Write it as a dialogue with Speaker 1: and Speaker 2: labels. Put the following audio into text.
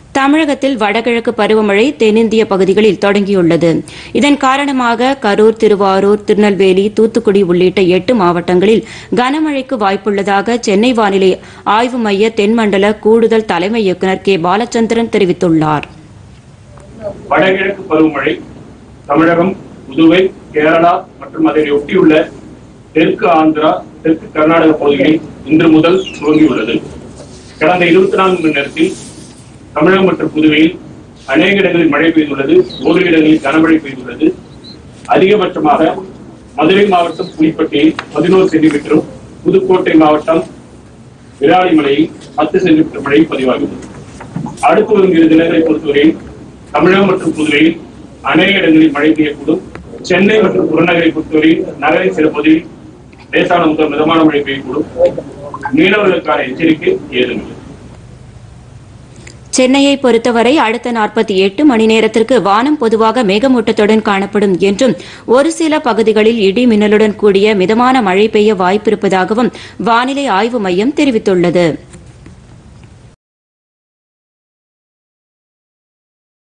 Speaker 1: தமிழகத்தில் வடகிழக்கு பருவமழை தென்னிந்திய பகுதிகளில் தொடங்கியுள்ளது இதன் காரணமாக கரூர் திருவாரூர் திருநெல்வேலி தூத்துக்குடி உள்ளிட்ட எட்டு மாவட்டங்களில் கனமழைக்கு வாய்ப்புள்ளதாக சென்னை வானிலை ஆய்வு மைய தென்மண்டல கூடுதல் தலைமை இயக்குநர் கே பாலச்சந்திரன் தெரிவித்துள்ளார்
Speaker 2: வடகிழக்கு பருவமழை தமிழகம் புதுவை கேரளா மற்றும் அதனை ஒட்டியுள்ள தெற்கு ஆந்திரா தெற்கு கர்நாடக பகுதிகளில் இன்று முதல் துவங்கியுள்ளது கடந்த இருபத்தி நான்கு மணி நேரத்தில் தமிழகம் மற்றும் புதுவையில் அநேக இடங்களில் மழை பெய்துள்ளது ஓரிரு இடங்களில் கனமழை பெய்துள்ளது அதிகபட்சமாக மதுரை மாவட்டம் புலிப்பட்டியில் பதினோரு சென்டிமீட்டரும் புதுக்கோட்டை மாவட்டம் விராலிமலையில் பத்து சென்டிமீட்டர் மழை பதிவாகியுள்ளது அடுத்து வரும் இரு தினங்களை பொறுத்தவரையில் தமிழகம் மற்றும் புதுவையில் அநேக இடங்களில் மழை பெய்யக்கூடும் சென்னை மற்றும் புறநகரை பொறுத்தவரையில் நகரின் சில பகுதியில் லேசான முதல் மிதமான மழை பெய்யக்கூடும் மீனவர்களுக்கான எச்சரிக்கை ஏதுமில்லை
Speaker 1: சென்னையை பொறுத்தவரை அடுத்த நாற்பத்தி எட்டு மணி நேரத்திற்கு வானம் பொதுவாக மேகமூட்டத்துடன் காணப்படும் என்றும் ஒரு சில பகுதிகளில் இடி மின்னலுடன் கூடிய மிதமான மழை பெய்ய வாய்ப்பிருப்பதாகவும் வானிலை ஆய்வு மையம் தெரிவித்துள்ளது